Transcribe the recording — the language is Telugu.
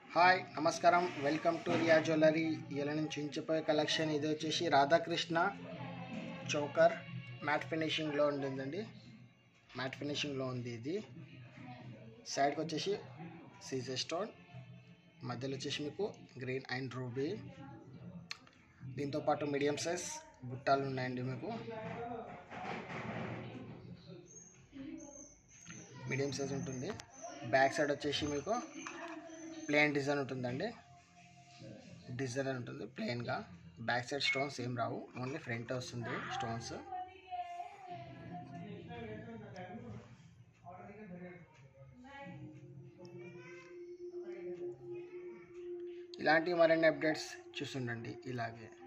హాయ్ నమస్కారం వెల్కమ్ టు రియా జ్యువెలరీ ఇలా నుంచి ఉంచిపోయే కలెక్షన్ ఇది వచ్చేసి రాధాకృష్ణ చోకర్ మ్యాట్ ఫినిషింగ్లో ఉంటుందండి మ్యాట్ ఫినిషింగ్లో ఉంది ఇది సైడ్కి వచ్చేసి సీజర్ స్టోన్ మధ్యలో వచ్చేసి మీకు గ్రీన్ అండ్ రూబీ దీంతో పాటు మీడియం సైజ్ బుట్టాలు ఉన్నాయండి మీకు మీడియం సైజ్ ఉంటుంది బ్యాక్ సైడ్ వచ్చేసి మీకు ప్లెయిన్ డిజైన్ ఉంటుందండి డిజైన్ అని ఉంటుంది ప్లెయిన్గా బ్యాక్ సైడ్ స్టోన్స్ ఏం రావు ఓన్లీ ఫ్రంట్ వస్తుంది స్టోన్స్ ఇలాంటి మరిన్ని అప్డేట్స్ చూస్తుండండి ఇలాగే